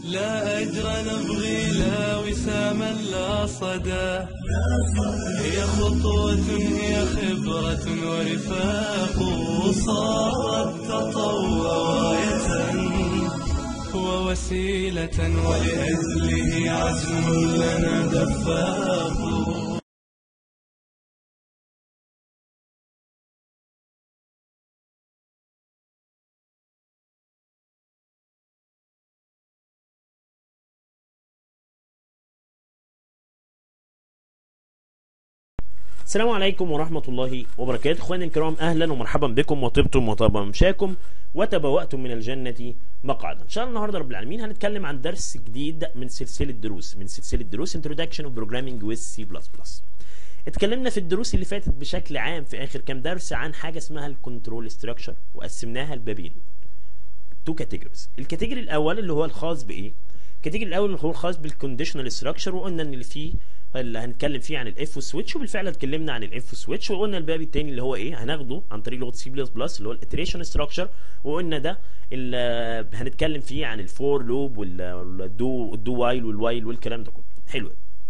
لا أجر نبغي لا وساما لا صدى هي خطوة هي خبرة ورفاق صارت تطوع راية ووسيلة ولأجله عزم لنا دفاق السلام عليكم ورحمة الله وبركاته اخواني الكرام اهلا ومرحبا بكم وطبتم وطاب ممشاكم وتبوأتم من الجنة مقعدا ان شاء الله النهارده رب العالمين هنتكلم عن درس جديد من سلسلة دروس من سلسلة دروس Introduction of Programming with C++ اتكلمنا في الدروس اللي فاتت بشكل عام في اخر كام درس عن حاجة اسمها الكنترول ستراكشر وقسمناها لبابين تو كاتيجوريز الكاتيجوري الاول اللي هو الخاص بايه الكاتيجوري الاول اللي هو الخاص بالكونديشنال ستراكشر وقلنا ان اللي فيه اللي هنتكلم فيه عن الاف والسويتش وبالفعل اتكلمنا عن الاف والسويتش وقلنا الباب التاني اللي هو ايه هناخده عن طريق لغه سي بلس بلس اللي هو الاتريشن ستراكشر وقلنا ده اللي هنتكلم فيه عن الفور لوب والدو الدو وايل والوايل والكلام ده كله حلو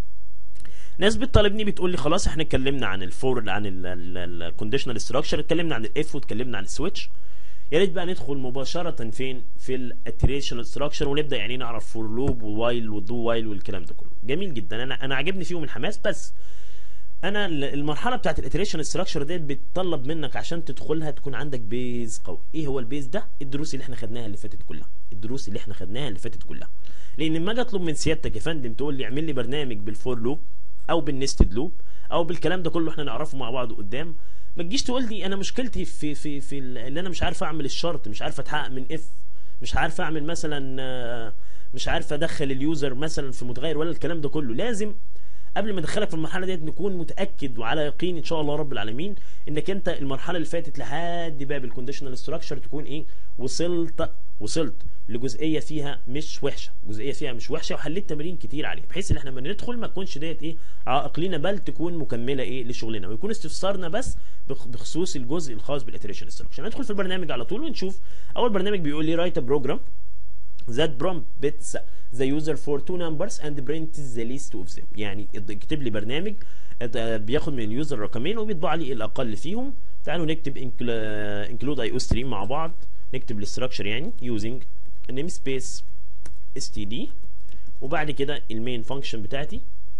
ناس بتطالبني بتقول لي خلاص احنا اتكلمنا عن الفور عن الكونديشنال ستراكشر اتكلمنا عن الاف واتكلمنا عن السويتش يا ريت بقى ندخل مباشرة فين في الاتريشن ستراكشر ونبدا يعني نعرف فور لوب ووايل والدو وايل والكلام ده كله جميل جدا انا انا عاجبني فيهم الحماس بس انا المرحله بتاعت الاتريشن ستراكشر ديت بتطلب منك عشان تدخلها تكون عندك بيز قوي ايه هو البيز ده الدروس اللي احنا خدناها اللي فاتت كلها الدروس اللي احنا خدناها اللي فاتت كلها لان لما اجي اطلب من سيادتك يا فندم تقول لي اعمل لي برنامج بالفور لوب او بالنستد لوب او بالكلام ده كله احنا نعرفه مع بعض قدام ما تجيش تقول لي انا مشكلتي في في في اللي انا مش عارف اعمل الشرط مش عارف اتحقق من اف مش عارف اعمل مثلا مش عارف ادخل اليوزر مثلا في متغير ولا الكلام ده كله لازم قبل ما ادخلك في المرحله ديت نكون متاكد وعلى يقين ان شاء الله رب العالمين انك انت المرحله اللي فاتت لحد باب الكونديشنال ستراكشر تكون ايه وصلت وصلت لجزئيه فيها مش وحشه جزئيه فيها مش وحشه وحليت تمارين كتير عليها بحيث ان احنا لما ندخل ما تكونش ديت ايه عائق لينا بل تكون مكمله ايه لشغلنا ويكون استفسارنا بس بخصوص الجزء الخاص بالاتريشن ستراكشر ندخل في البرنامج على طول ونشوف اول برنامج بيقول لي رايت بروجرام that prompts the user for two numbers and prints the least of them يعني اكتب لي برنامج بياخد من اليوزر رقمين وبيطبع لي الاقل فيهم تعالوا نكتب include io stream مع بعض نكتب الاستراكشر يعني using namespace std وبعد كده المين فانكشن بتاعتي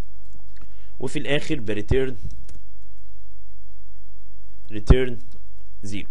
وفي الاخر بريتيرن return 0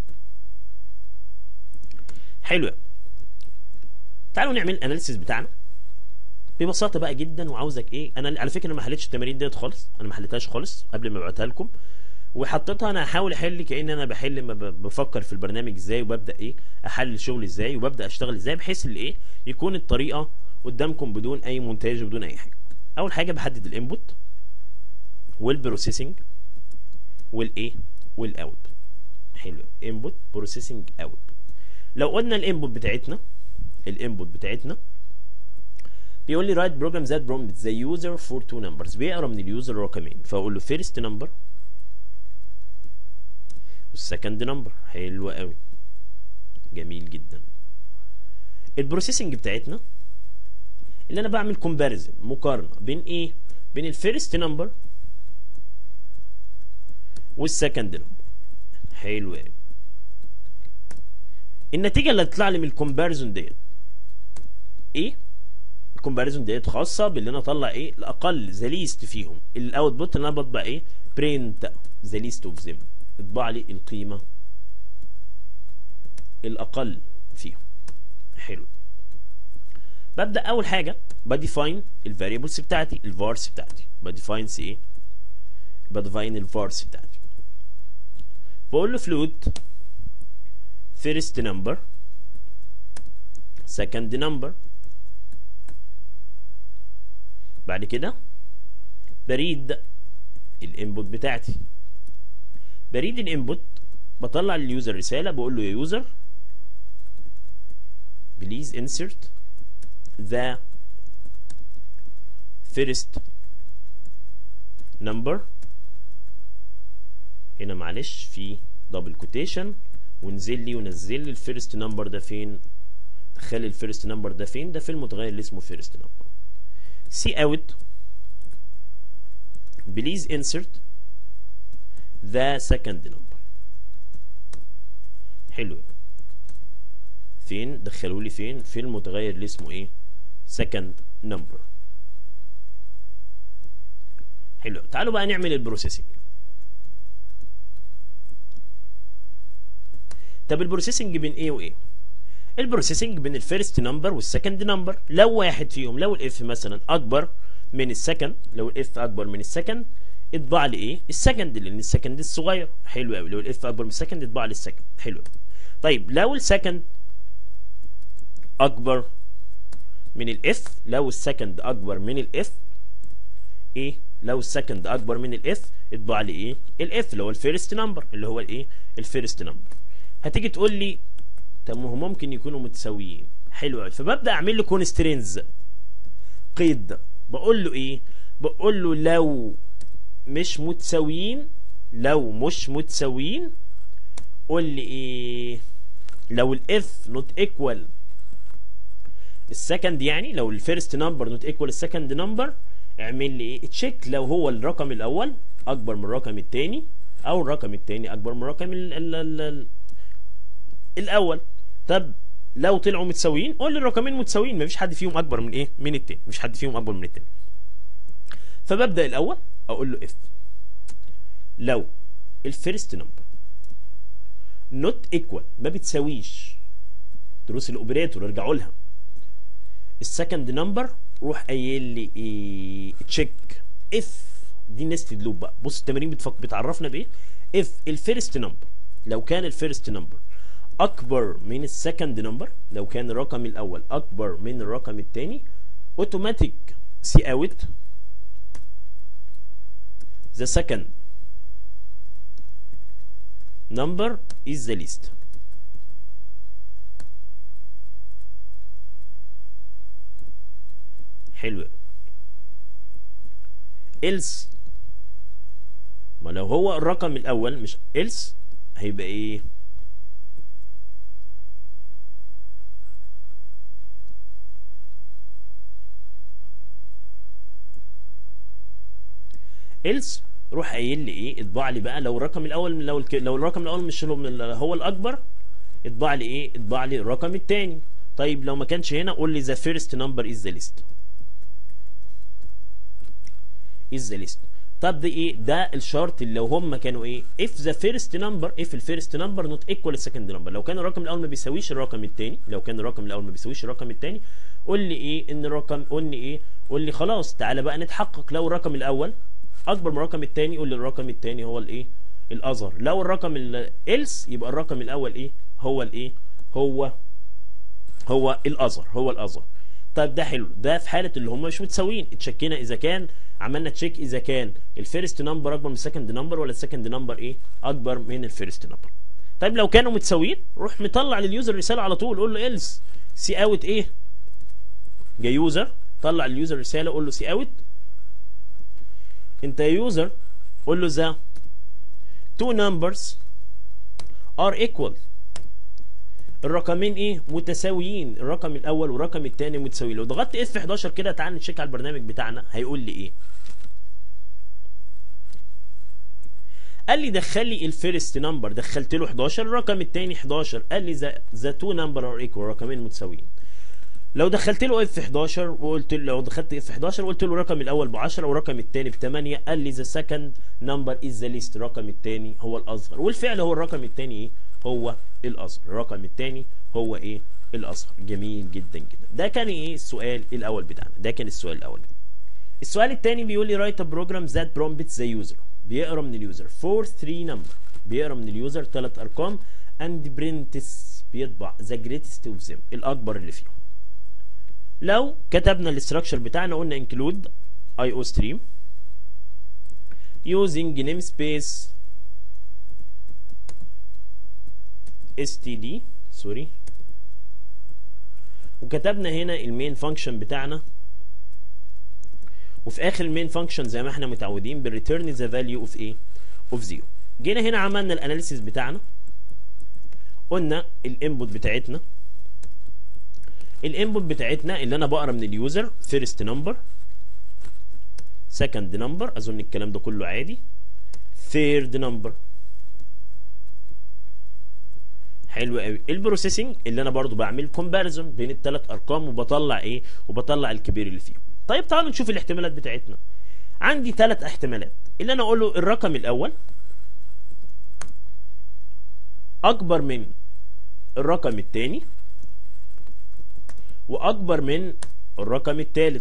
حلو تعالوا نعمل الاناليسيس بتاعنا ببساطه بقى جدا وعاوزك ايه انا على فكره ما حليتش التمارين ديت خالص انا ما حليتهاش خالص قبل ما ابعتها لكم وحطيتها انا هحاول احل كان انا بحل ما بفكر في البرنامج ازاي وببدا ايه احلل الشغل ازاي وببدا اشتغل ازاي بحيث اللي ايه يكون الطريقه قدامكم بدون اي مونتاج وبدون اي حاجه اول حاجه بحدد الانبوت والبروسيسنج والايه والاوت حلو انبوت بروسيسنج اوت لو قلنا الانبوت بتاعتنا الانبوت بتاعتنا بيقول لي رايت بروجرام ذات برومبت ذا يوزر فور تو نمبرز بيقرا من اليوزر رقمين فاقول له فيرست نمبر والسكند نمبر حلو قوي جميل جدا البروسيسنج بتاعتنا اللي انا بعمل كومباريزن مقارنه بين ايه بين الفيرست نمبر والسكند نمبر حلو قوي النتيجه اللي هتطلع لي من الكومباريزون ديت ايه الكومباريزون ديت خاصه باللي انا اطلع ايه الاقل ذا ليست فيهم الاوتبوت اللي انا بطبع ايه برنت ذا ليست اوف ذيم اطبع لي القيمه الاقل فيهم حلو ببدا اول حاجه بديفاين الفاريبلز بتاعتي الفارس بتاعتي بديفاين سي ايه بديفاين الفارس بتاعتي بقول له فلوت first number second number بعد كده بريد الانبوت بتاعتي بريد الانبوت بطلع لليوزر رساله بقول له يا يوزر بليز insert the first number هنا معلش في دبل كوتيشن ونزل لي ونزل لي الفيرست نمبر ده فين خلي الفيرست نمبر ده فين ده في المتغير اللي اسمه فيرست نمبر سي اوت بليز insert the second number حلو فين دخلوا لي فين في المتغير اللي اسمه ايه second number حلو تعالوا بقى نعمل البروسيسنج طب البروسيسنج بين ايه وايه البروسيسنج بين الفيرست نمبر والسكند نمبر لو واحد فيهم لو الاف مثلا اكبر من السكند لو الاف اكبر من السكند اطبع لي ايه السكند لان السكند الصغير حلو قوي لو الاف اكبر من السكند اطبع لي السكند حلو قوي طيب لو السكند اكبر من الاف لو السكند اكبر من الاف ايه لو السكند اكبر من الاف اطبع لي ايه الاف اللي هو الفيرست نمبر اللي هو الايه الفيرست نمبر هتيجي تقول لي طب ما هو ممكن يكونوا متساويين حلو قوي فببدا اعمل له كونسترينز قيد بقول له ايه بقول له لو مش متساويين لو مش متساويين قول لي ايه لو الاف نوت ايكوال السكند يعني لو الفيرست نمبر نوت ايكوال السكند نمبر اعمل لي ايه تشيك لو هو الرقم الاول اكبر من الرقم الثاني او الرقم الثاني اكبر من الرقم ال ال ال ال الاول طب لو طلعوا متساويين قول لي الرقمين متساويين مفيش حد فيهم اكبر من ايه من التاني مفيش حد فيهم اكبر من التاني فببدا الاول اقول له اف لو الفيرست نمبر نوت ايكوال ما بتساويش دروس الاوبريتور ارجعوا لها السكند نمبر روح قايل لي ايه تشيك اف دي نستد لوب بقى بص التمارين بتفك بتعرفنا بايه اف الفيرست نمبر لو كان الفيرست نمبر اكبر من السكند نمبر لو كان الرقم الاول اكبر من الرقم الثاني اوتوماتيك سي اوت the second number is the least حلو else ما لو هو الرقم الاول مش else هيبقى ايه else روح قايل لي ايه اطبع لي بقى لو الرقم الاول لو الك... لو الرقم الاول مش هو الاكبر اطبع لي ايه اطبع لي الرقم الثاني طيب لو ما كانش هنا قول لي the first number is the list is the list طب ده ايه ده الشرط اللي لو هم كانوا ايه if the first number if الفيرست نمبر not equal السكند نمبر لو كان الرقم الاول ما بيساويش الرقم الثاني لو كان الرقم الاول ما بيساويش الرقم الثاني قول لي ايه ان الرقم قول لي ايه قول لي خلاص تعالى بقى نتحقق لو الرقم الاول اكبر من الرقم الثاني قول لي الرقم الثاني هو الايه الاصغر لو الرقم else يبقى الرقم الاول ايه هو الايه هو هو الاصغر هو الاصغر طيب ده حلو ده في حاله اللي هم مش متساويين اتشكينا اذا كان عملنا تشيك اذا كان الفيرست نمبر اكبر من السكند نمبر ولا السكند نمبر ايه اكبر من الفيرست نمبر طيب لو كانوا متساويين روح مطلع لليوزر رساله على طول قول له else سي اوت ايه جا يوزر طلع اليوزر رساله قول له سي اوت انت يوزر قول له ذا two numbers are equal الرقمين ايه متساويين الرقم الاول والرقم الثاني متساويين لو ضغطت اف 11 كده تعال نتشيك على البرنامج بتاعنا هيقول لي ايه قال لي دخل لي الفيرست نمبر دخلت له 11 الرقم الثاني 11 قال لي ذا ذا تو نمبر ار ايكوال الرقمين متساويين لو دخلت له اف 11 وقلت له لو دخلت اف 11 وقلت له الرقم الاول ب 10 والرقم الثاني ب 8 قال لي ذا سكند نمبر از ذا ليست الرقم الثاني هو الاصغر والفعل هو الرقم الثاني ايه هو الاصغر الرقم الثاني هو ايه الاصغر جميل جدا جدا ده كان ايه السؤال الاول بتاعنا ده كان السؤال الاول السؤال الثاني بيقول لي رايت ا بروجرام ذات برومبت ذا يوزر بيقرا من اليوزر فور 3 نمبر بيقرا من اليوزر ثلاث ارقام اند برنتس بيطبع ذا جريتست اوف ذيم الاكبر اللي فيهم لو كتبنا الاستراكشر بتاعنا قلنا include IO stream using namespace std سوري وكتبنا هنا المين فانكشن بتاعنا وفي اخر المين فانكشن زي ما احنا متعودين بالريتيرن ذا فاليو اوف ايه اوف زيرو جينا هنا عملنا الاناليسيس بتاعنا قلنا الانبوت بتاعتنا الانبوت بتاعتنا اللي انا بقرا من اليوزر فيرست نمبر سكند نمبر اظن الكلام ده كله عادي ثيرد نمبر حلو قوي البروسيسنج اللي انا برضو بعمل كومباريزون بين الثلاث ارقام وبطلع ايه وبطلع الكبير اللي فيهم طيب تعالوا نشوف الاحتمالات بتاعتنا عندي ثلاث احتمالات اللي انا اقوله الرقم الاول اكبر من الرقم الثاني واكبر من الرقم الثالث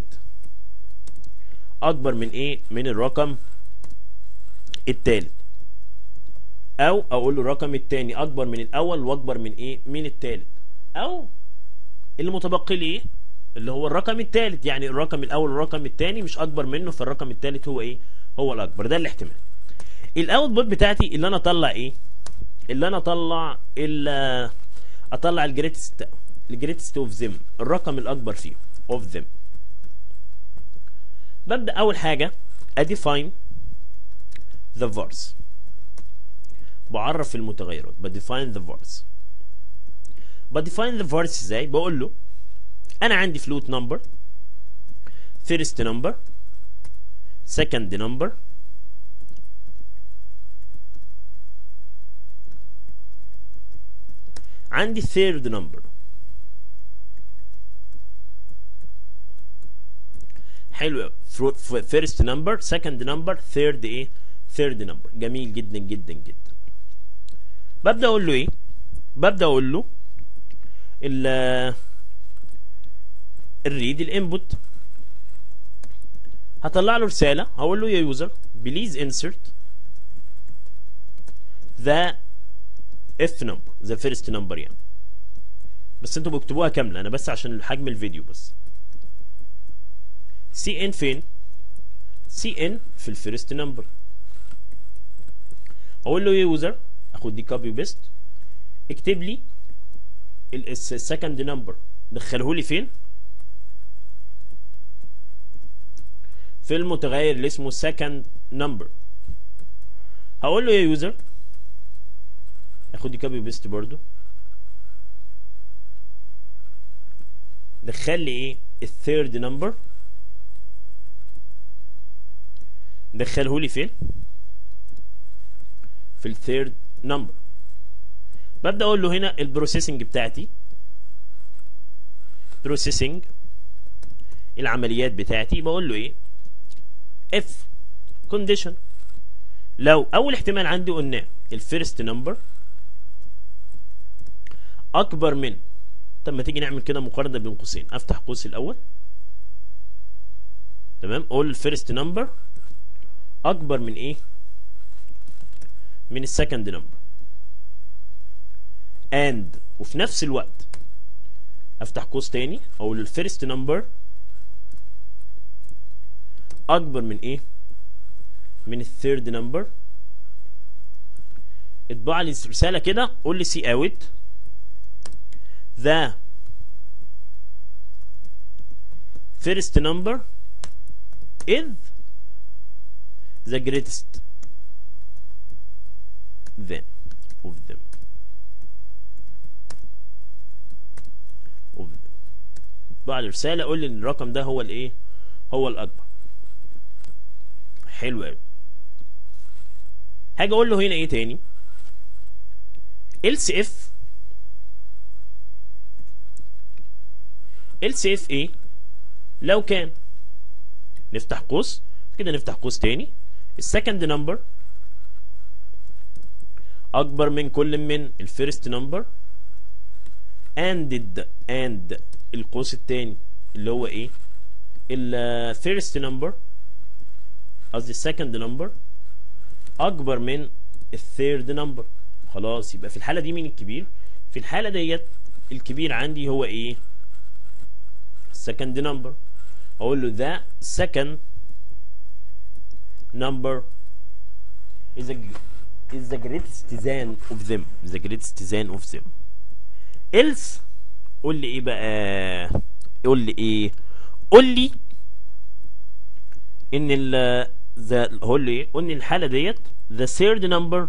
اكبر من ايه من الرقم الثالث او اقول له الرقم الثاني اكبر من الاول واكبر من ايه من الثالث او اللي متبقي لي ايه اللي هو الرقم الثالث يعني الرقم الاول والرقم الثاني مش اكبر منه فالرقم الثالث هو ايه هو الاكبر ده الاحتمال الاوتبوت بتاعتي اللي انا اطلع ايه اللي انا اطلع ال اطلع الجريتست الجريتست اوف ذم الرقم الاكبر فيهم اوف ذم ببدا اول حاجه اديفاين ذا فارس بعرف المتغيرات بديفاين ذا فارس بديفاين ذا فارس ازاي بقول له انا عندي فلوت نمبر فيرست نمبر سكند نمبر عندي ثيرد نمبر حلو فيرست نمبر سكند نمبر ثيرد ايه ثيرد نمبر جميل جدا جدا جدا ببدا اقول له ايه ببدا اقول له ال الريد الانبوت هطلع له رساله هقول له يا يوزر بليز انسرت ذا اف نمبر ذا فيرست نمبر يعني بس انتوا بتكتبوها كامله انا بس عشان حجم الفيديو بس سي ان فين سي ان في الفيرست نمبر اقول له يا يوزر اخد دي كوبي بيست اكتب لي السكند نمبر دخله لي فين في المتغير اللي اسمه second number هقول له يا يوزر اخد دي كوبي بيست برضو دخل لي ايه الثيرد نمبر دخله لي فين في الثيرد نمبر ببدا اقول له هنا البروسيسنج بتاعتي بروسيسنج العمليات بتاعتي بقول له ايه اف كونديشن لو اول احتمال عندي قلناه الفيرست نمبر اكبر من طب ما تيجي نعمل كده مقارنه بين قوسين افتح قوس الاول تمام اقول الفيرست نمبر اكبر من ايه من السكند نمبر and وفي نفس الوقت افتح قوس تاني اقول الفيرست نمبر اكبر من ايه من الثيرد نمبر اطبع لي رساله كده قول لي سي اوت the first number is the greatest then of them of them بعد رسالة قول لي ان الرقم ده هو الايه هو الاكبر حلو قوي هاجي اقول له هنا ايه تاني else if else if ايه لو كان نفتح قوس كده نفتح قوس تاني السكند نمبر اكبر من كل من الفيرست نمبر and and القوس التاني اللي هو ايه الفيرست نمبر قصدي السكند نمبر اكبر من الثيرد نمبر خلاص يبقى في الحاله دي مين الكبير في الحاله ديت الكبير عندي هو ايه second number اقول له the second number is a is the greatest than of them the greatest than of them else قول لي ايه بقى قول لي ايه قول لي ان ال the قول لي ايه قول لي الحاله ديت the third number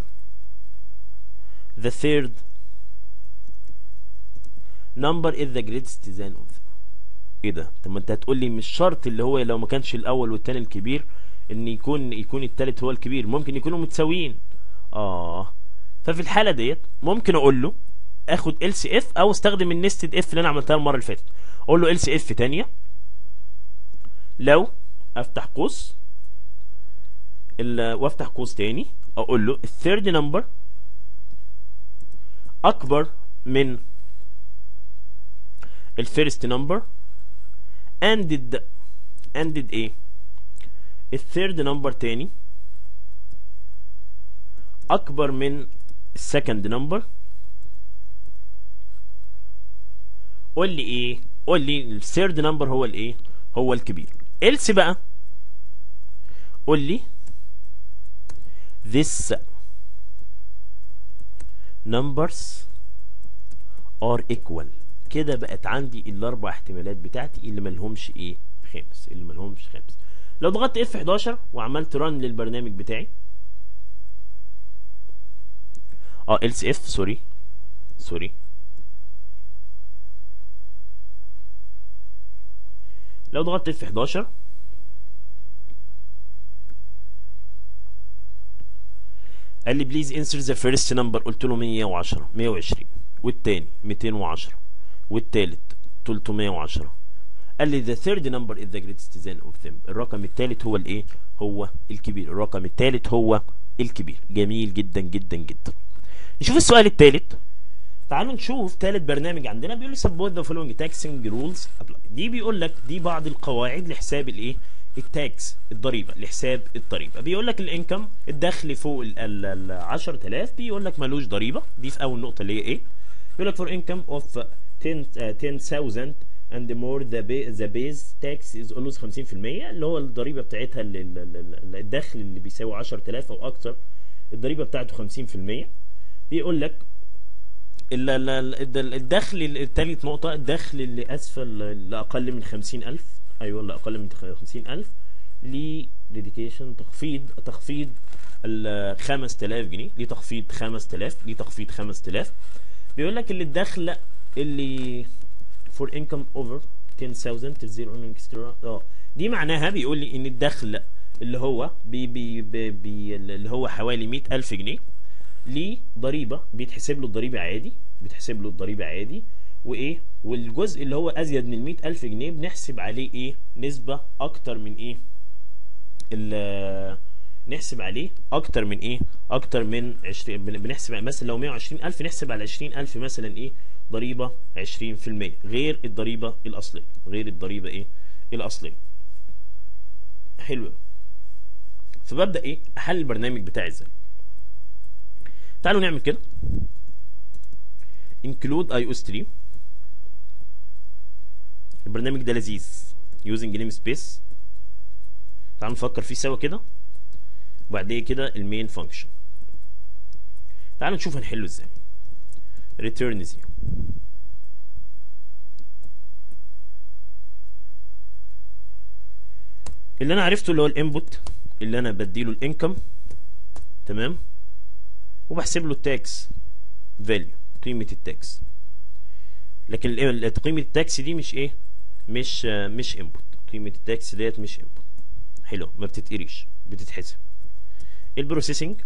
the third number is the greatest than of them ايه ده طب ما انت هتقول لي مش شرط اللي هو لو ما كانش الاول والتاني الكبير ان يكون يكون التالت هو الكبير ممكن يكونوا متساويين اه ففي الحاله ديت ممكن اقول له اخد ال سي اف او استخدم النستد اف اللي انا عملتها المره اللي فاتت اقول له ال سي اف تانية لو افتح قوس ال- وافتح قوس تاني اقول له الثيرد نمبر اكبر من الفيرست نمبر اندد اندد ايه الثيرد نمبر تاني اكبر من السكند نمبر قول لي ايه قول لي الثيرد نمبر هو الايه هو الكبير else بقى قول لي this numbers are equal كده بقت عندي الاربع احتمالات بتاعتي اللي ملهمش ايه خامس اللي ملهمش خامس لو ضغطت اف 11 وعملت ران للبرنامج بتاعي اه else if سوري سوري لو ضغطت اف 11 قال لي بليز انسر ذا فيرست نمبر قلت له 110 120 والتاني 210 والتالت 310 قال لي ذا ثيرد نمبر از ذا جريتست زين اوف ذيم الرقم التالت هو الايه هو الكبير الرقم التالت هو الكبير جميل جدا جدا جدا نشوف السؤال التالت تعالوا نشوف ثالث برنامج عندنا بيقول لي سبوت ذا فولوينج تاكسنج رولز دي بيقول لك دي بعض القواعد لحساب الايه التاكس الضريبه لحساب الضريبه بيقول لك الانكم الدخل فوق ال ال- ال 10000 بيقول لك ملوش ضريبه دي في اول نقطه اللي هي ايه بيقول لك for income of 10 آه، 10000 and more the ba- the base tax is always 50% اللي هو الضريبه بتاعتها ال- ال- ال- ال- الدخل اللي بيساوي 10000 او اكتر الضريبه بتاعته 50% بيقول لك ال- ال- ال- الدخل الثالث نقطة الدخل اللي أسفل اللي أقل من خمسين ألف أيوة اللي أقل من خمسين ألف ليه ديديكيشن تخفيض تخفيض ال 5000 جنيه ليه تخفيض 5000 ليه تخفيض 5000 بيقول لك اللي الدخل اللي for income over 10000 zero earning extra اه دي معناها بيقول لي ان الدخل اللي هو بي بي بي بي اللي هو حوالي 100000 جنيه ليه ضريبه بيتحسب له الضريبه عادي بيتحسب له الضريبه عادي وايه والجزء اللي هو ازيد من 100000 جنيه بنحسب عليه ايه نسبه اكتر من ايه ال- نحسب عليه اكتر من ايه اكتر من 20 بن- بنحسب مثلا لو 120000 نحسب على 20000 مثلا ايه ضريبه 20% غير الضريبه الاصليه غير الضريبه ايه الاصليه حلو فببدا ايه احل البرنامج بتاعي ازاي تعالوا نعمل كده include iOS 3 البرنامج ده لذيذ using namespace تعالوا نفكر فيه سوا كده وبعدين كده المين فانكشن تعالوا نشوف هنحله ازاي return 0 اللي انا عرفته اللي هو الانبوت اللي انا بديله الانكم تمام وبحسب له التاكس فاليو قيمه التاكس لكن ال- ال- قيمه التاكس دي مش ايه مش آه، مش انبوت قيمه التاكس ديت مش انبوت حلو ما بتتقريش بتتحسب البروسيسنج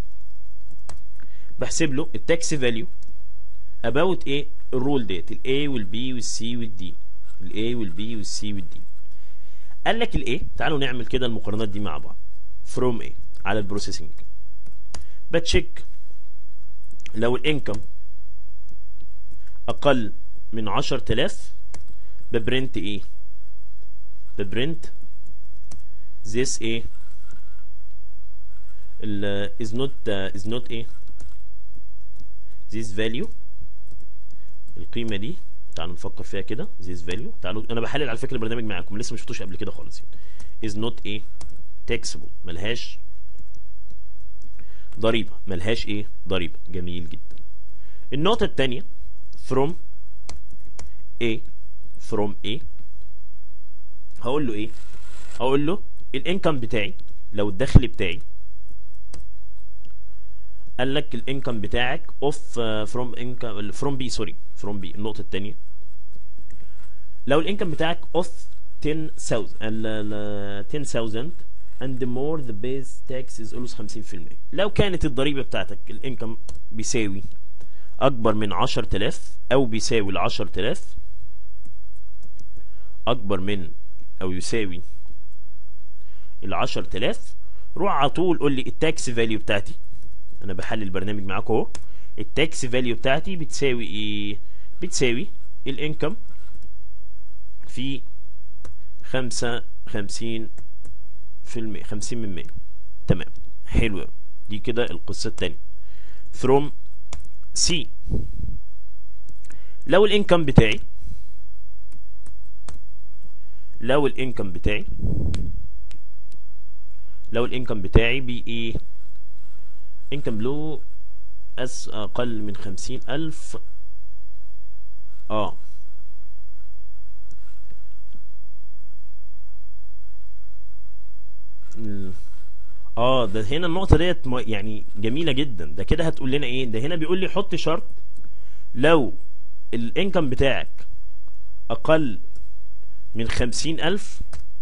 بحسب له التاكس فاليو اباوت ايه الرول ديت الاي والبي والسي والدي الاي والبي والسي والدي قال لك الايه تعالوا نعمل كده المقارنات دي مع بعض فروم ايه على البروسيسنج بتشيك لو الانكم اقل من 10000 ببرنت ايه ببرنت this ايه ال is not uh, is not ايه this value القيمة دي تعالوا نفكر فيها كده this value تعالوا انا بحلل على فكرة البرنامج معاكم لسه ما شفتوش قبل كده خالص يعني. is not ايه taxable ملهاش ضريبة ملهاش ايه ضريبة جميل جدا النقطة التانية from A from A هقول له ايه هقول له الانكم بتاعي لو الدخل بتاعي قال لك الانكم بتاعك اوف فروم انكم فروم بي سوري فروم بي النقطة التانية لو الانكم بتاعك اوف 10000 ال- ال- 10000 and more the base tax is always 50% لو كانت الضريبة بتاعتك الانكم بيساوي اكبر من 10000 او بيساوي ال 10000 اكبر من او يساوي ال 10000 روح على طول قول لي التاكس فاليو بتاعتي انا بحلل البرنامج معاكم اهو التاكس فاليو بتاعتي بتساوي ايه بتساوي الانكم في خمسة خمسين في المية خمسين من مية تمام حلو أوي. دي كده القصة التانية from C لو الانكم بتاعي لو الانكم بتاعي لو الانكم بتاعي بي ايه انكم له أس اقل من خمسين الف اه ال- اه ده هنا النقطة ديت م- يعني جميلة جدا ده كده هتقول لنا ايه ده هنا بيقول لي حط شرط لو الانكم بتاعك اقل من خمسين الف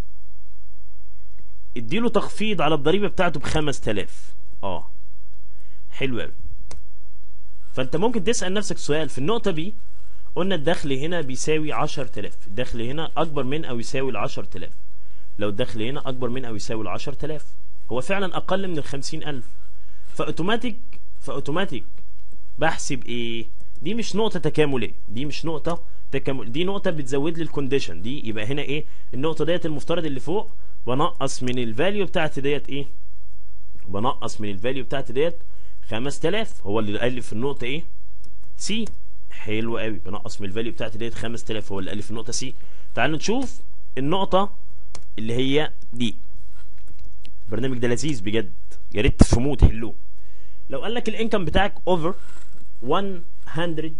اديله تخفيض على الضريبة بتاعته بخمس تلاف اه حلو قوي فانت ممكن تسأل نفسك سؤال في النقطة بي قلنا الدخل هنا بيساوي عشر تلاف الدخل هنا اكبر من او يساوي العشر تلاف لو الدخل هنا اكبر من او يساوي العشر تلاف هو فعلا اقل من الخمسين الف فاوتوماتيك فاوتوماتيك بحسب ايه دي مش نقطة تكاملية دي مش نقطة تكامل دي نقطة بتزود لي الكونديشن دي يبقى هنا ايه النقطة ديت المفترض اللي فوق بنقص من الفاليو بتاعتي ديت ايه بنقص من الفاليو بتاعتي ديت 5000 هو اللي قال لي في النقطة ايه سي حلو قوي بنقص من الفاليو بتاعتي ديت 5000 هو اللي قال لي في النقطة سي تعالوا نشوف النقطة اللي هي دي البرنامج ده لذيذ بجد يا ريت تفهموه تحلوه لو قال لك الانكم بتاعك اوفر 100000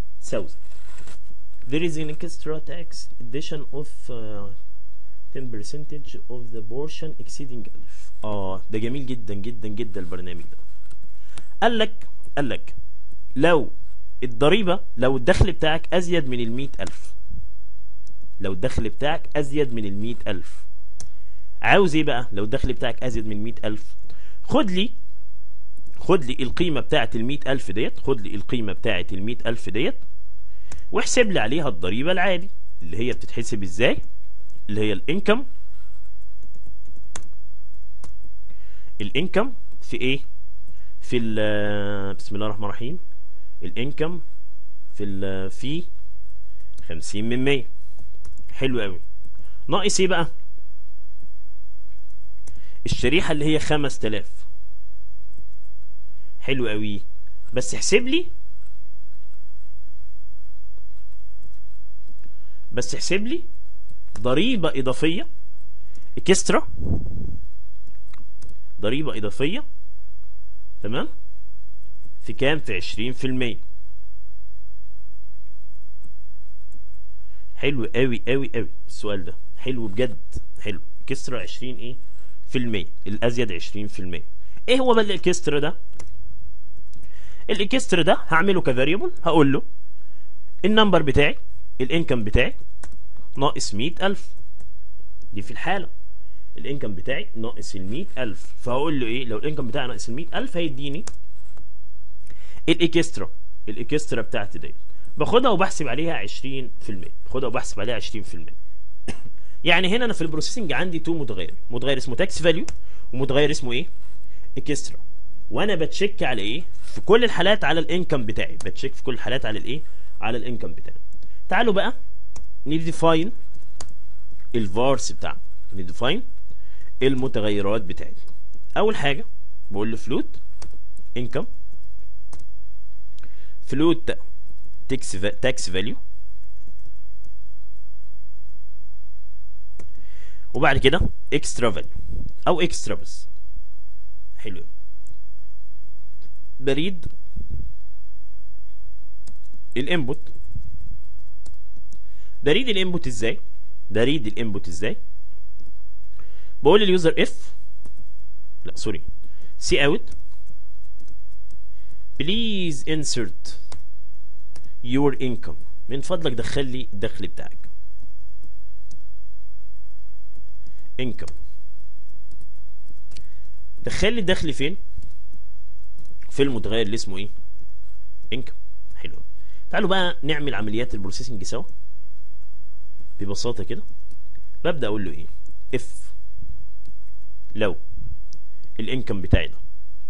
there is an extra tax addition of uh, 10 percentage of the portion exceeding 1000 اه ده جميل جدا جدا جدا البرنامج ده قال لك قال لك لو الضريبة لو الدخل بتاعك أزيد من المية ألف لو الدخل بتاعك أزيد من المية ألف عاوز ايه بقى لو الدخل بتاعك أزيد من مية ألف خد لي خد لي القيمة بتاعة المية ألف ديت خد لي القيمة بتاعة المية ألف ديت واحسب لي عليها الضريبة العادي اللي هي بتتحسب ازاي اللي هي الانكم الانكم في ايه في ال بسم الله الرحمن الرحيم الانكم في ال في 50 من 100 حلو قوي ناقص ايه بقى الشريحة اللي هي 5000 حلو قوي بس احسب لي بس احسب لي ضريبة إضافية اكسترا ضريبة إضافية تمام في كام في عشرين في المية حلو قوي قوي قوي السؤال ده حلو بجد حلو كسرة عشرين ايه في المية الأزيد عشرين في المية ايه هو بقى الاكسترا ده الاكسترا ده هعمله كفاريبل هقول له النمبر بتاعي الانكم بتاعي ناقص مئة ألف دي في الحالة الانكم بتاعي ناقص المئة ألف فهقول له ايه لو الانكم بتاعي ناقص المئة ألف هيديني الاكسترا الاكسترا بتاعتي دي باخدها وبحسب عليها عشرين في المية باخدها وبحسب عليها عشرين في المية يعني هنا انا في البروسيسنج عندي تو متغير متغير اسمه تاكس فاليو ومتغير اسمه ايه اكسترا وانا بتشيك على ايه في كل الحالات على الانكم بتاعي بتشيك في كل الحالات على الايه على الانكم بتاعي تعالوا بقى نديفاين الفارس بتاعنا نديفاين المتغيرات بتاعتي اول حاجه بقول له فلوت انكم فلوت تاكس تاكس فاليو وبعد كده اكسترا فاليو او اكسترا بس حلو بريد الانبوت بريد الانبوت ازاي بريد الانبوت ازاي بقول لليوزر اف لا سوري سي اوت بليز انسرت يور انكم من فضلك دخل لي الدخل بتاعك انكم دخل لي الدخل فين في المتغير اللي اسمه ايه انكم حلو تعالوا بقى نعمل عمليات البروسيسنج سوا ببساطه كده ببدا اقول له ايه اف لو الانكم بتاعي ده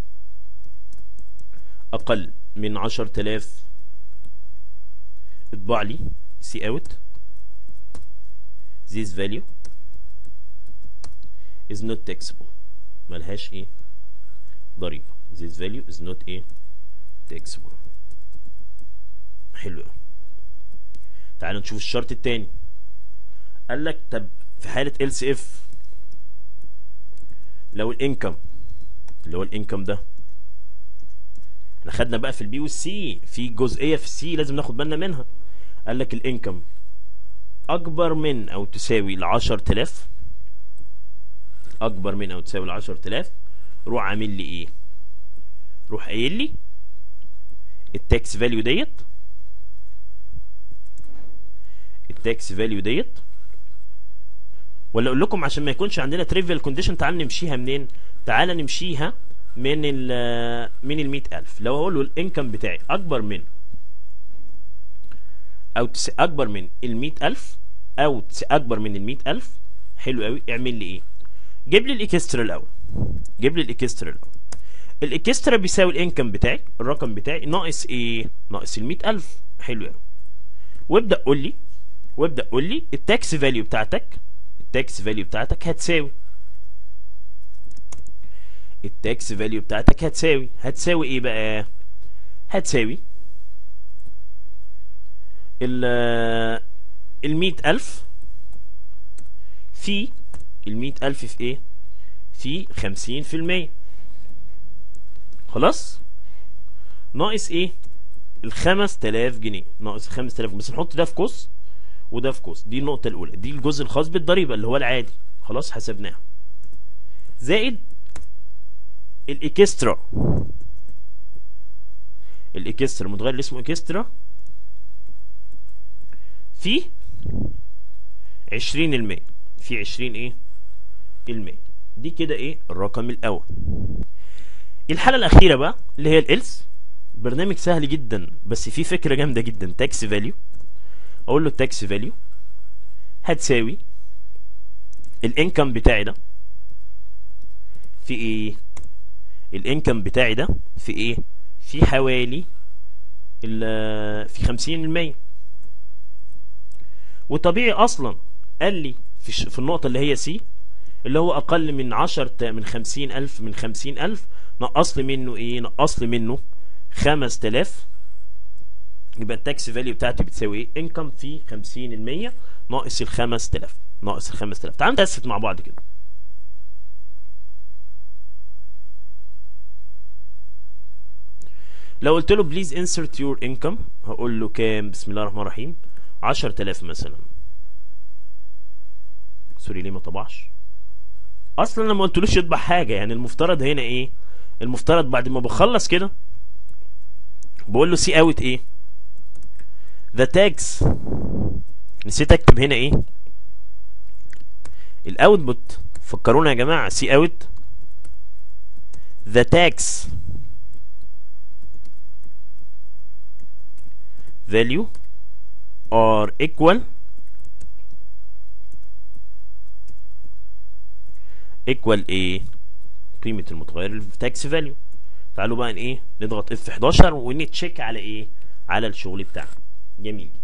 اقل من 10000 اطبع لي سي اوت this value is not taxable ملهاش ايه ضريبة this value is not ايه taxable حلو قوي تعالوا نشوف الشرط التاني قال لك طب في حالة else if لو الانكم اللي هو الانكم ده احنا خدنا بقى في البي والسي في جزئيه في السي لازم ناخد بالنا منها قال لك الانكم اكبر من او تساوي ل 10000 اكبر من او تساوي ل 10000 روح عامل لي ايه روح قايل لي التاكس فاليو ديت التاكس فاليو ديت ولا اقول لكم عشان ما يكونش عندنا تريفيال كونديشن تعال نمشيها منين تعال نمشيها من ال من ال 100000 لو اقول له الانكم بتاعي اكبر من او تس اكبر من ال 100000 او تس اكبر من ال 100000 حلو قوي اعمل لي ايه جيب لي الاكسترا الاول جيب لي الاكسترا الاول الاكسترا بيساوي الانكم بتاعي الرقم بتاعي ناقص ايه ناقص ال 100000 حلو قوي وابدا قول لي وابدا قول لي التاكس فاليو بتاعتك التاكس فاليو بتاعتك هتساوي التاكس فاليو بتاعتك هتساوي هتساوي ايه بقى هتساوي ال ال ألف في ال ألف في ايه في خمسين في المية خلاص ناقص ايه الخمس تلاف جنيه ناقص الخمس تلاف بس نحط ده في قوس وده في قوس دي النقطة الأولى دي الجزء الخاص بالضريبة اللي هو العادي خلاص حسبناها زائد الاكسترا الاكسترا المتغير اللي اسمه اكسترا في عشرين المية في عشرين ايه المية دي كده ايه الرقم الاول الحالة الاخيرة بقى اللي هي الالس برنامج سهل جدا بس فيه فكرة جامدة جدا تاكس فاليو اقول له التاكس فاليو هتساوي الانكم بتاعي ده في ايه الانكم بتاعي ده في ايه في حوالي ال في خمسين المية وطبيعي اصلا قال لي في, ش... في النقطة اللي هي سي اللي هو اقل من عشر من خمسين الف من خمسين الف نقص لي منه ايه نقص لي منه خمس تلاف يبقى التاكس فاليو بتاعتي بتساوي ايه انكم في خمسين المية ناقص الخمس تلاف ناقص الخمس تلاف تعالوا نتست مع بعض كده لو قلت له بليز انسرت يور انكم هقول له كام بسم الله الرحمن الرحيم 10000 مثلا سوري ليه ما طبعش اصلا انا ما قلتلوش يطبع حاجه يعني المفترض هنا ايه المفترض بعد ما بخلص كده بقول له سي اوت ايه ذا تاجز نسيت اكتب هنا ايه الاوتبوت فكرونا يا جماعه سي اوت ذا تاكس value are equal equal ايه قيمة المتغير التاكس فاليو تعالوا بقى ايه نضغط اف 11 ونتشيك على ايه على الشغل بتاعنا جميل جدا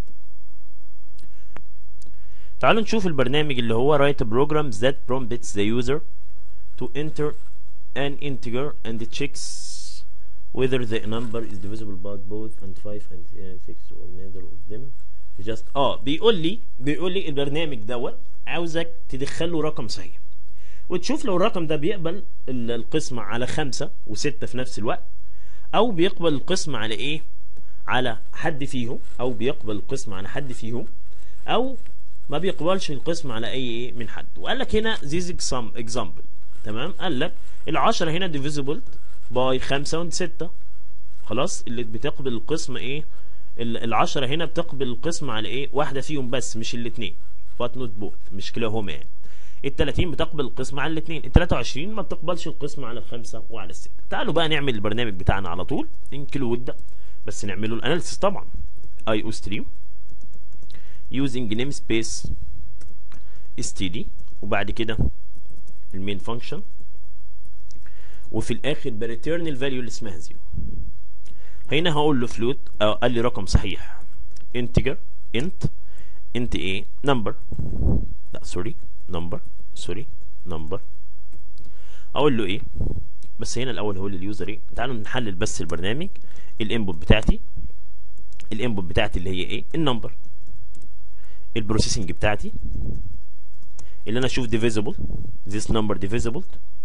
تعالوا نشوف البرنامج اللي هو write a program that prompts the user to enter an integer and checks whether the number is divisible by both and 5 and 6 or neither of them just اه بيقول لي بيقول لي البرنامج دوت عاوزك تدخل له رقم صحيح وتشوف لو الرقم ده بيقبل ال- القسمة على خمسة وستة في نفس الوقت أو بيقبل القسمة على إيه؟ على حد فيهم أو بيقبل القسمة على حد فيهم أو ما بيقبلش القسمة على أي إيه من حد وقال لك هنا this exam- example تمام قال لك العشرة هنا divisible باي خمسة وستة خلاص اللي بتقبل القسمة ايه ال- العشرة هنا بتقبل القسمة على ايه واحدة فيهم بس مش الاتنين but not both مش كلاهما يعني ال 30 بتقبل القسمة على الاثنين ال 23 ما بتقبلش القسمة على الخمسة وعلى الستة تعالوا بقى نعمل البرنامج بتاعنا على طول انكلود بس نعمله الاناليسيس طبعا اي او ستريم using namespace std وبعد كده المين فانكشن وفي الاخر بريتيرن الفاليو اللي اسمها زيرو هنا هقول له فلوت أو قال لي رقم صحيح integer int int ايه number لا سوري number سوري number اقول له ايه بس هنا الاول هقول لليوزر ايه تعالوا نحلل بس البرنامج الانبوت بتاعتي الانبوت بتاعتي اللي هي ايه النمبر البروسيسنج بتاعتي اللي انا اشوف divisible this number divisible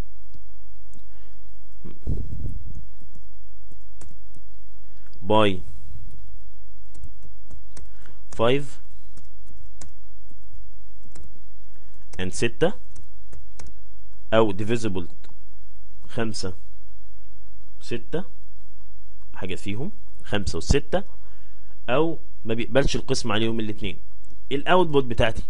by 5 and 6 او divisible 5 6 حاجة فيهم 5 و6 او ما بيقبلش القسم عليهم الاثنين الاوتبوت بتاعتي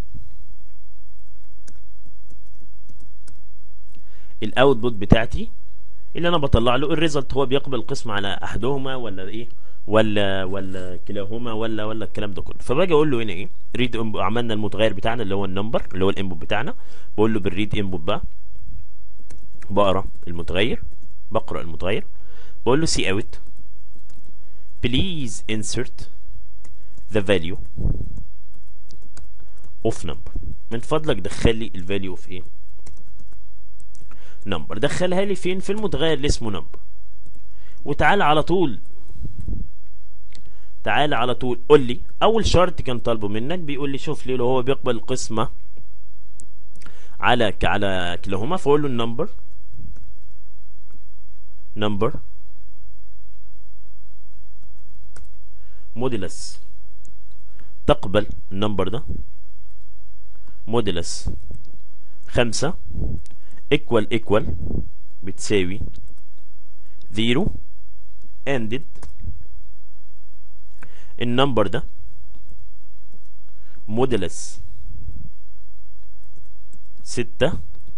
الاوتبوت بتاعتي اللي انا بطلع له الريزلت هو بيقبل القسم على احدهما ولا ايه ولا ولا كلاهما ولا ولا الكلام ده كله فباجي اقول له هنا ايه ريد عملنا المتغير بتاعنا اللي هو النمبر اللي هو الانبوت بتاعنا بقول له بالريد انبوت بقى بقرا المتغير بقرا المتغير بقول له سي اوت please insert the value of number من فضلك دخل لي الفاليو في ايه نمبر دخلها لي فين في المتغير اللي اسمه نمبر وتعالى على طول تعالى على طول قول لي اول شرط كان طالبه منك بيقول لي شوف لي لو هو بيقبل القسمه على على كلاهما فاقول له النمبر نمبر موديلس تقبل النمبر ده موديلس خمسة equal equal بتساوي zero ended النمبر ده موديلس ستة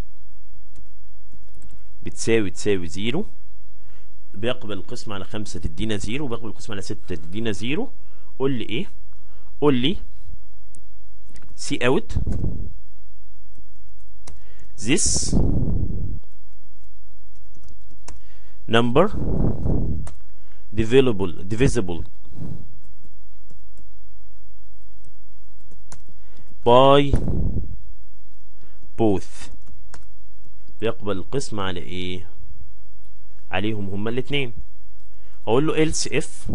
بتساوي تساوي زيرو بيقبل القسم على خمسة تدينا زيرو وبيقبل القسم على ستة تدينا زيرو قول لي ايه قول لي سي اوت this number divisible divisible by both بيقبل القسم على ايه عليهم هما الاتنين اقول له else if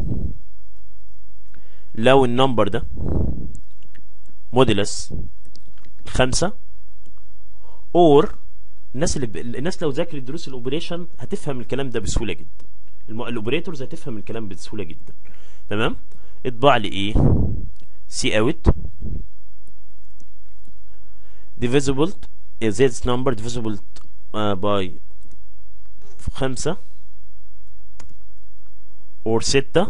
لو النمبر ده موديلس خمسة اور الناس اللي ب... الناس لو ذاكرت دروس الاوبريشن هتفهم الكلام ده بسهوله جدا الم... الاوبريتورز هتفهم الكلام بسهوله جدا تمام اطبع لي ايه سي اوت divisible is this number divisible uh, by خمسة or ستة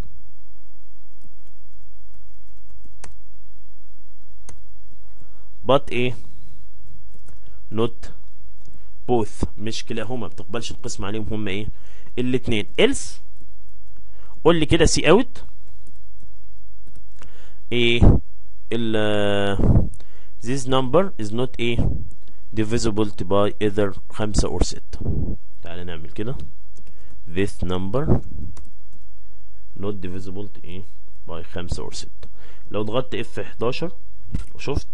but ايه not both مش كلاهما بتقبلش القسم عليهم هما ايه الاتنين else قول لي كده سي اوت ايه ال this number is not ايه divisible by either خمسة or ستة تعالى نعمل كده this number not divisible to ايه by خمسة or ستة لو ضغطت اف 11 وشفت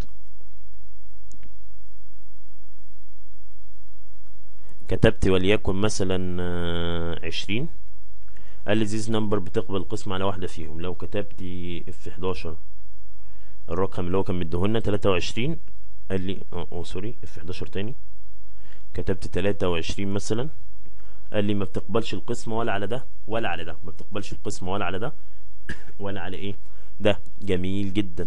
كتبت وليكن مثلا عشرين قال لي this number بتقبل القسم على واحدة فيهم لو كتبت اف 11 الرقم اللي هو كان مديهولنا 23 قال لي اه سوري اف 11 تاني كتبت 23 مثلا قال لي ما بتقبلش القسمة ولا على ده ولا على ده ما بتقبلش القسمة ولا على ده ولا على ايه ده جميل جدا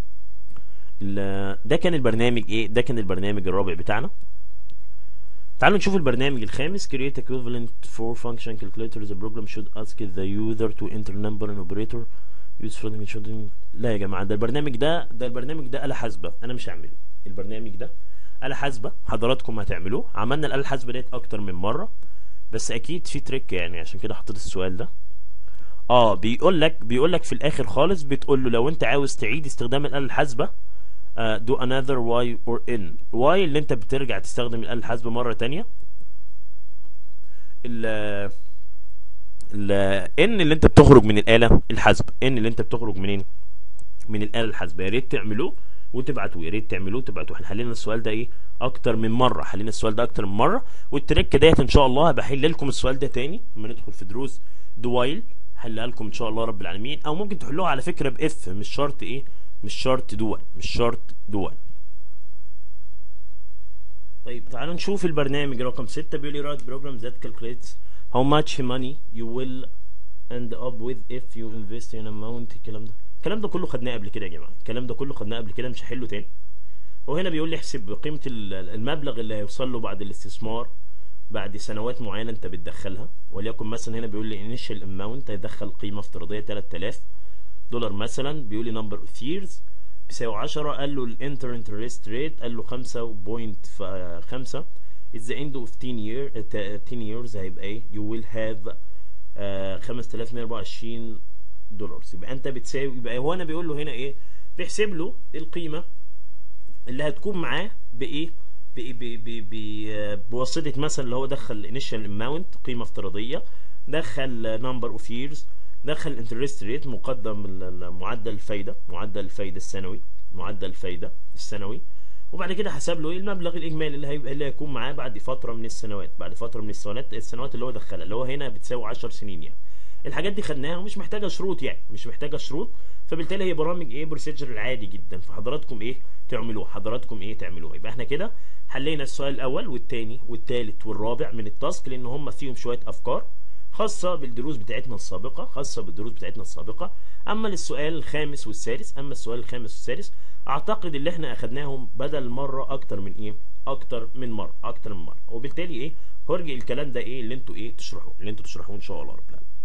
ده كان البرنامج ايه ده كان البرنامج الرابع بتاعنا تعالوا نشوف البرنامج الخامس create equivalent for function calculator the program should ask the user to enter number and operator use function should لا يا جماعه ده البرنامج ده ده البرنامج ده آلة حاسبة انا مش هعمله البرنامج ده آلة حاسبة حضراتكم هتعملوه عملنا الآلة الحاسبة ديت أكتر من مرة بس أكيد في تريك يعني عشان كده حطيت السؤال ده اه بيقول لك بيقول لك في الآخر خالص بتقول له لو أنت عاوز تعيد استخدام الآلة الحاسبة uh, do another y or n y اللي أنت بترجع تستخدم الآلة الحاسبة مرة تانية ال ال n اللي أنت بتخرج من الآلة الحاسبة n اللي أنت بتخرج منين من الآلة الحاسبة يا ريت تعملوه وتبعتوه يا ريت تعملوه وتبعتوه احنا حلينا السؤال ده ايه اكتر من مره حلينا السؤال ده اكتر من مره والتريك ديت ان شاء الله هبقى احل لكم السؤال ده تاني لما ندخل في دروس دوايل حلها لكم ان شاء الله رب العالمين او ممكن تحلوها على فكره باف مش شرط ايه مش شرط دول مش شرط دول طيب تعالوا نشوف البرنامج رقم 6 بيقول لي write program that calculates how much money you will end up with if you invest in amount الكلام ده الكلام ده كله خدناه قبل كده يا جماعه الكلام ده كله خدناه قبل كده مش هحله تاني وهنا بيقول لي احسب قيمه ال- المبلغ اللي هيوصل له بعد الاستثمار بعد سنوات معينه انت بتدخلها وليكن مثلا هنا بيقول لي initial amount هيدخل قيمه افتراضيه 3000 دولار مثلا بيقول لي number of years بيساوي 10 قال له الانتر انترست ريت قال له 5.5 at the end of 10 year uh, 10 years هيبقى ايه you will have uh, 5124 دولار يبقى انت بتساوي يبقى هو انا بيقول له هنا ايه بيحسب له القيمه اللي هتكون معاه بايه ب- ب- ب- ب- بواسطه مثلا اللي هو دخل انيشال اماونت قيمه افتراضيه دخل نمبر اوف ييرز دخل انترست ريت مقدم ال- ال- معدل الفايده معدل الفايده السنوي معدل الفايده السنوي وبعد كده حسب له ايه المبلغ الاجمالي اللي هيبقى اللي هيكون معاه بعد فتره من السنوات بعد فتره من السنوات السنوات اللي هو دخلها اللي هو هنا بتساوي 10 سنين يعني الحاجات دي خدناها ومش محتاجه شروط يعني مش محتاجه شروط فبالتالي هي برامج ايه بروسيجر العادي جدا فحضراتكم ايه تعملوه حضراتكم ايه تعملوه يبقى احنا كده حلينا السؤال الاول والثاني والثالث والرابع من التاسك لان هم فيهم شويه افكار خاصة بالدروس بتاعتنا السابقة خاصة بالدروس بتاعتنا السابقة أما للسؤال الخامس والسادس أما السؤال الخامس والسادس أعتقد اللي احنا أخدناهم بدل مرة أكتر من إيه أكتر من مرة أكتر من مرة وبالتالي إيه هرجع الكلام ده إيه اللي أنتوا إيه تشرحوه اللي أنتوا تشرحوه إن شاء الله رب العالمين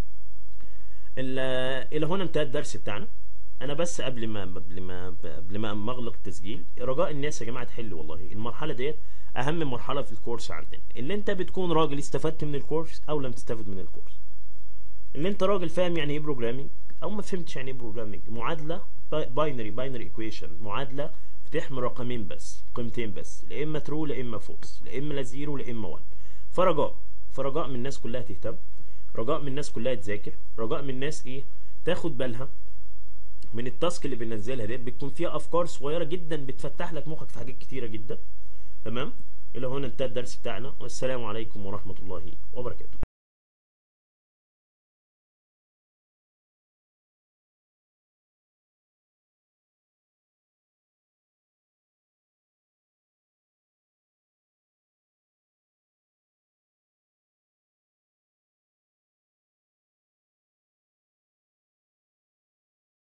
ال- الى هنا انتهى الدرس بتاعنا انا بس قبل ما قبل ما قبل ما ما اغلق التسجيل رجاء الناس يا جماعه تحل والله المرحله ديت اهم مرحله في الكورس عندنا اللي انت بتكون راجل استفدت من الكورس او لم تستفد من الكورس اللي انت راجل فاهم يعني ايه بروجرامينج او ما فهمتش يعني ايه بروجرامينج معادله باينري باينري ايكويشن معادله بتحمل رقمين بس قيمتين بس لا اما ترو لا اما فولس لا اما لا زيرو لا اما 1 فرجاء فرجاء من الناس كلها تهتم رجاء من الناس كلها تذاكر رجاء من الناس ايه تاخد بالها من التاسك اللي بننزلها ديت بتكون فيها افكار صغيره جدا بتفتح لك مخك في حاجات كتيره جدا تمام الى هنا انتهى الدرس بتاعنا والسلام عليكم ورحمه الله وبركاته